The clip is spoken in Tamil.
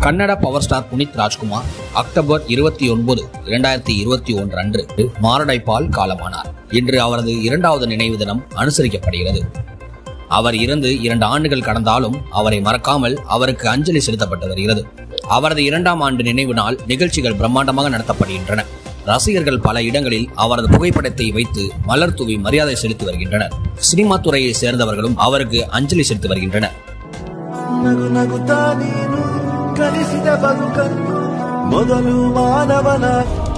Kannada power star Puneeth Rajkumar October இருபத்தி ஒன்பது இரண்டாயிரத்தி இருபத்தி ஒன்று அன்று மாரடைப்பால் காலமானார் இன்று அவரது இரண்டாவது நினைவு தினம் அனுசரிக்கப்படுகிறது அவர் இறந்து இரண்டு ஆண்டுகள் கடந்தாலும் அவரை மறக்காமல் அவருக்கு அஞ்சலி செலுத்தப்பட்டு வருகிறது அவரது இரண்டாம் ஆண்டு நினைவு நாள் நிகழ்ச்சிகள் பிரம்மாண்டமாக நடத்தப்படுகின்றன ரசிகர்கள் பல இடங்களில் அவரது புகைப்படத்தை வைத்து மலர் தூவி மரியாதை செலுத்தி வருகின்றனர் சினிமா துறையை சேர்ந்தவர்களும் அவருக்கு அஞ்சலி செலுத்தி வருகின்றனர் ನಗು ನಗುತ್ತಾ ನೀನು ಕಲಿಸಿದ ಬದುಕನ್ನು ಮೊದಲು ಮಾನವನ